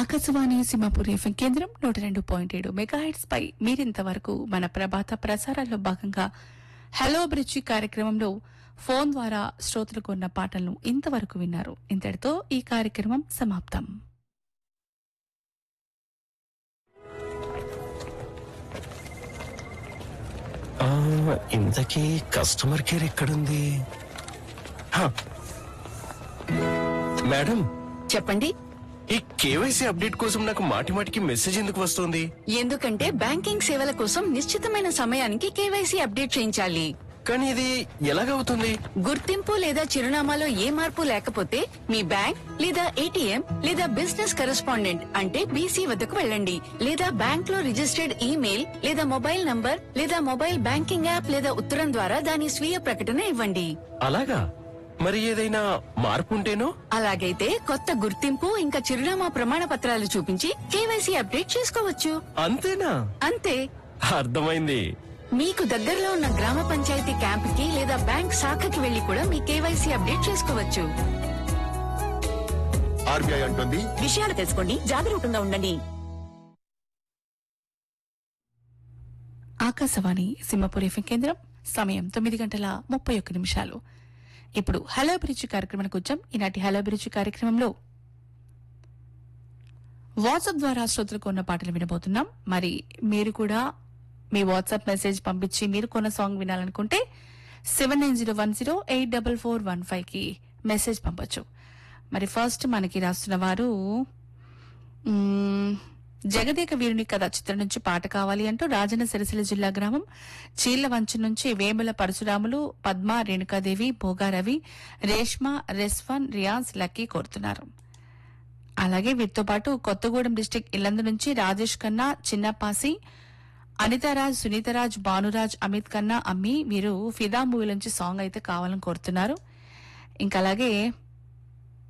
Akashvani Simhapur FM కేంద్రం నూట రెండు పాయింట్ ఏడు మెగాహెట్స్ పై మీరింతవరకు మన ప్రభాత ప్రసారాల్లో భాగంగా హలో బ్రిడ్జి కార్యక్రమంలో ఫోన్ ద్వారా శ్రోతలకు ఉన్న పాటలను ఇంతవరకు విన్నారు ఇంతటితో ఈ కార్యక్రమం సమాప్తం ఆ, ఇంతకీ కస్టమర్ కేర్ ఎక్కడుంది హ. మేడం చెప్పండి ఈ కేవైసీ అప్డేట్ కోసం నాకు మాటి మాటికి మెసేజ్ ఎందుకు వస్తుంది ఎందుకంటే బ్యాంకింగ్ సేవల కోసం నిశ్చితమైన సమయానికి కేవైసీ అప్డేట్ చేయించాలి కానీ ఇది ఎలాగవుతుంది గుర్తింపు లేదా చిరునామాలో ఏ మార్పు లేకపోతే మీ బ్యాంక్ లేదా ఏటీఎం లేదా బిజినెస్ కరెస్పాండెంట్ అంటే బీసీ వద్దకు వెళ్ళండి లేదా బ్యాంక్ లో రిజిస్టర్డ్ ఈమెయిల్ లేదా మొబైల్ నంబర్ లేదా మొబైల్ బ్యాంకింగ్ యాప్ లేదా ఉత్తరం ద్వారా దాని స్వీయ ప్రకటన ఇవ్వండి అలాగా మరి ఏదైనా మార్పు ఉంటేనో అలాగైతే కొత్త గుర్తింపు ఇంకా చిరునామా ప్రమాణ పత్రాలు చూపించి కేవైసీ అప్డేట్ చేసుకోవచ్చు అంతేనా అంతే అర్థమైంది మీకు దగ్గరలో ఉన్న గ్రామ పంచాయతీ క్యాంపుకి లేదా బ్యాంక్ శాఖకి వెళ్లి కూడా మీ కేవైసీ అప్డేట్ చేసుకోవచ్చు ఆర్బీఐ అంటుంది విషయాలు తెలుసుకోండి జాగరూకంగా ఉండండి ఆకాశవాణి సింహపూర్ ఎఫ్ఎం కేంద్రం సమయం తొమ్మిది గంటల ముప్పై ఒక్క నిమిషాలు ఇప్పుడు హలో బ్రిడ్జ్ కార్యక్రమానికి వచ్చాం ఈనాటి హలో బ్రిడ్జ్ కార్యక్రమంలో వాట్సాప్ ద్వారా శ్రోతలకు ఉన్న పాటలు వినబోతున్నాం మరి మీరు కూడా మీ వాట్సాప్ మెసేజ్ పంపించి మీరు కొన్న సాంగ్ వినాలనుకుంటే seven nine zero one zero eight double four one five కి మెసేజ్ పంపొచ్చు మరి ఫస్ట్ మనకి రాస్తున్న వారు మ్మ్, జగదేక వీరుని కథ చిత్రం నుంచి పాట కావాలి అంటూ రాజన్న సిరిసిల్ల జిల్లా గ్రామం చీళ్లవంచ నుంచి వేముల పరశురాములు పద్మ రేణుకాదేవి భోగారవి రేష్మ రెస్వాన్ రియాజ్ లక్కీ కోరుతున్నారు అలాగే వీరితో పాటు కొత్తగూడెం డిస్టిక్ ఇల్లందు నుంచి రాజేష్ ఖన్నా చిన్నపాసి అనితారాజ్ సునీతరాజ్ భానురాజ్ అమిత్ ఖన్నా అమ్మి మీరు ఫిదా మూవీ నుంచి సాంగ్ అయితే కావాలని కోరుతున్నారు ఇంకా అలాగే